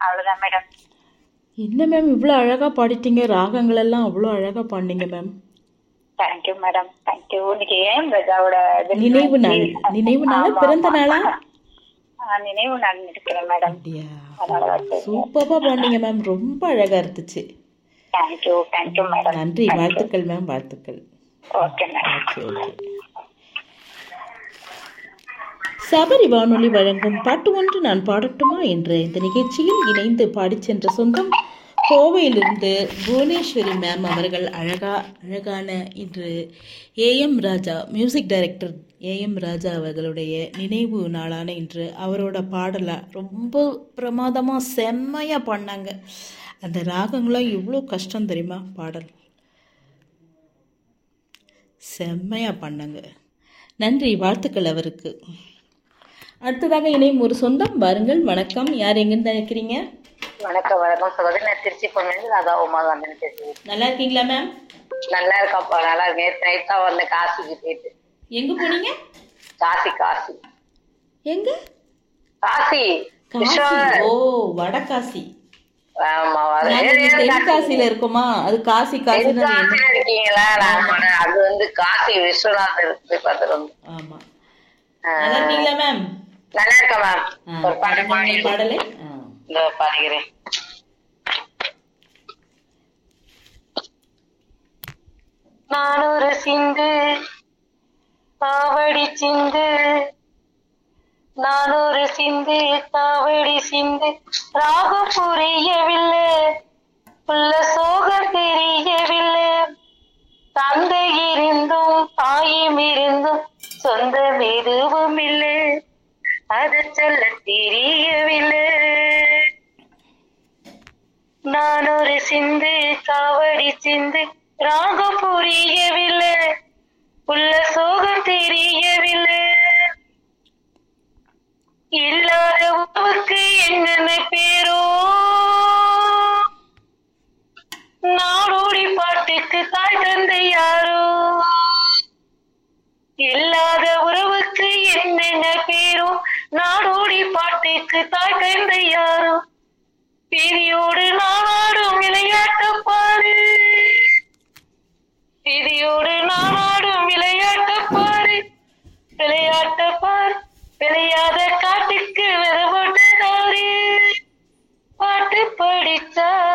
அவ்வளவுதான் மேடம் என்ன மேம் இவ்வளோ அழகாக பாடிட்டீங்க ராகங்கள் எல்லாம் அவ்வளோ அழகாக பாடினீங்க மேம் தேங்க்யூ மேடம் தேங்க்யூ இன்னைக்கு ஏன் ரஜாவோட இது- நினைவு நாள் நினைவு நாளா ஆமா, பிறந்த ஆமா. நாளா ஆ, நினைவு நாள் இருக்கிறேன் மேடம் அப்படியா அதனால சூப்பராக பாடினீங்க மேம் ரொம்ப அழகாக இருந்துச்சு தேங்க்யூ தேங்க்யூ மேடம் நன்றி வாழ்த்துக்கள் மேம் வாழ்த்துக்கள் okay madam okay okay Sabari வானொலி வழங்கும் பாட்டு ஒன்று நான் பாடட்டுமா என்ற இந்த நிகழ்ச்சியில் இணைந்து பாடிச் சென்ற சொந்தம் கோவையிலிருந்து புவனேஸ்வரி மேம் அவர்கள் அழகா அழகான இன்று A M Raja music director A M Raja அவர்களுடைய நினைவு நாளான இன்று அவரோட பாடலை ரொம்ப பிரமாதமாக செம்மையாக பாடினாங்க அந்த ராகங்களாம் எவ்வளோ கஷ்டம் தெரியுமா பாடல் செம்மையாக பண்ணாங்க நன்றி வாழ்த்துக்கள் அவருக்கு அடுத்ததாக இணையும் ஒரு சொந்தம் வாருங்கள் வணக்கம் யார் எங்கிருந்து நினைக்கிறீங்க வணக்கம் வணக்கம் சகோதரி நான் திருச்சி பொண்ணு அதான் உமா வந்து பேசுறேன் நல்லா இருக்கீங்களா மேம் நல்லா இருக்காப்பா நல்லா இருக்கு நேற்று நைட் தான் வந்தேன் காசிக்கு போயிட்டு எங்க போனீங்க காசி காசி எங்க காசி காசி விஸ்வநாதர். ஓ வடகாசி ஆமா நாங்க இங்க தென்காசியில இருக்கோமா அது காசி காசின்னு அது என்ன தென்காசியில இருக்கீங்களா நான் அது வந்து காசி விஸ்வநாதர் போய் பார்த்துட்டு வந்தோம். ஆமா ஆ, நல்லா இருக்கீங்களா மேம் நல்லா இருக்கா மேம் ஆ, ஒரு பாட்டு பாடுங்க பாடி உங்க பாடலை ஆ. இந்த பாடுகிறேன் நான் ஒரு சிந்து காவடி சிந்து நான் ஒரு சிந்து காவடி சிந்து ராகம் புரியவில்லை உள்ள சோகம் தெரியவில்லை தந்தை இருந்தும் தாயும் இருந்தும் சொந்தம் எதுவும் இல்லை அது சொல்ல தெரியவில்லை நான் ஒரு சிந்து காவடி சிந்து ராகம் புரியவில்லை உள்ள சோகம் தெரியவில்லை இல்லாத உறவுக்கு என்னென்ன பேரோ நாடோடி பாட்டுக்கு தாய் தந்தை யாரோ இல்லாத உறவுக்கு என்னென்ன பேரோ நாடோடி பாட்டுக்கு தாய் தந்தை யாரோ பிரியோடு நானாடும் விளையாட்டு பாரு பிரியோடு நானாடும் விளையாட்டு பாரு விளையாட்டு பாரு விளையாத காட்டுக்கு விரபட்டு பாட்டு படிச்சா